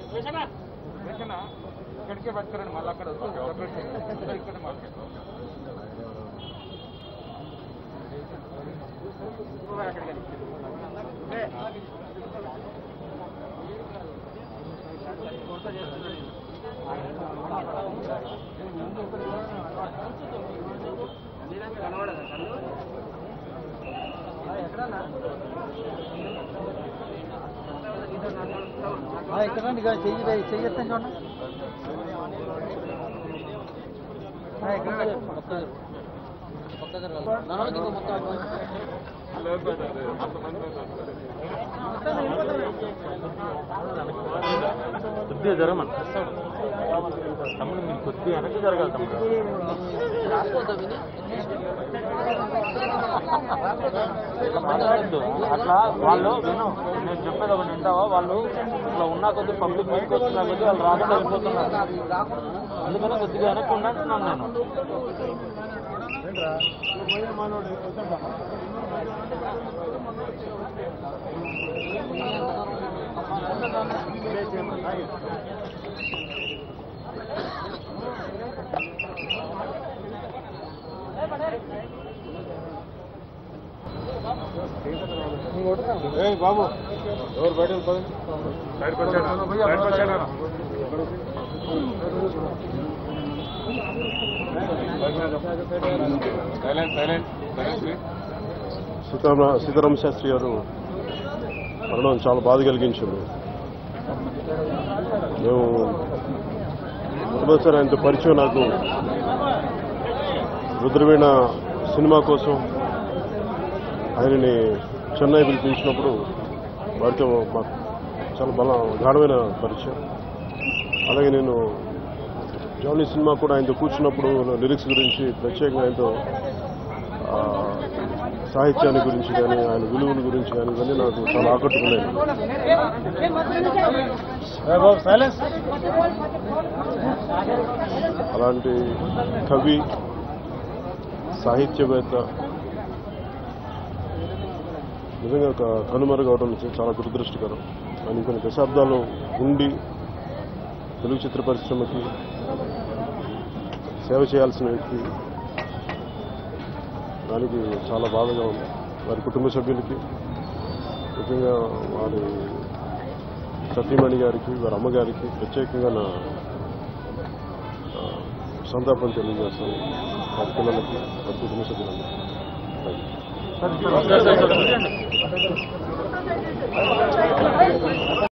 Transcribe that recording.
Ration ఇక్కడికే పట్టుకురండి మళ్ళీ అక్కడ సపరేట్ చేయండి ఇక్కడ మాట్లాడు ఇక్కడ రండి ఇక చెయ్యి వేయి, చెయ్యి ఎత్తండి చూడండి ఆ, ఇక్కడ రండి. పక్క జరుగు. పక్క జరగాలి. నడవడానికి ఇంకో పక్క అటు. కొద్దిగా జరగమని తమ్ముడు మీరు కొద్దిగా వెనక్కి జరగాలి తమ్ముడు రాకపోతా విని? ఇట్లా మాట్లాడద్దు అట్లా వాళ్ళు విను నేను చెప్పేది ఒకటి వింటావా వాళ్ళు ఇట్లా ఉన్నా కొద్ది పబ్లిక్ మీదకి వస్తున్నా కొద్ది వాళ్ళు రాకుండా వెళ్ళిపోతున్నారు అందుకని కొద్దిగా వెనక్కి ఉన్నట్టున్నాను నేను ఏయ్ బాబు ఎవరు బయట వెళ్ళిపోదు బయటకు వచ్చాడు బయటకు వచ్చాడు silent silent silent Sitarama Sitarama Sastri గారు మరణం చాలా బాధ కలిగించింది మేము మొదటిసారి ఆయనతో పరిచయం నాకు రుద్రవీణ సినిమా కోసం ఆయనని చెన్నై పిలిపించినప్పుడు వారితో మాకు చాలా బల గాఢమైన పరిచయం అలాగే నేను జౌని సినిమా కూడా ఆయనతో కూర్చున్నప్పుడు లిరిక్స్ గురించి ప్రత్యేకంగా ఆయనతో ఆ, సాహిత్యాన్ని గురించి కానీ ఆయన విలువల గురించి కానీ ఇవన్నీ నాకు చాలా ఆకట్టుకున్నాయి అలాంటి కవి సాహిత్యవేత్త నిజంగా ఒక కనుమరుగవడం చాలా దురదృష్టకరం ఆయన కొన్ని దశాబ్దాలు ఉండి తెలుగు చిత్ర పరిశ్రమకి సేవ చేయాల్సిన వ్యక్తి దానికి చాలా బాధగా ఉంది వారి కుటుంబ సభ్యులకి ముఖ్యంగా వారి సతీమణి గారికి వారి అమ్మగారికి ప్రత్యేకంగా నా ఆ, సంతాపం తెలియజేస్తాను వారి పిల్లలకి వారి కుటుంబ సభ్యులందరికీ థ్యాంక్ యూ.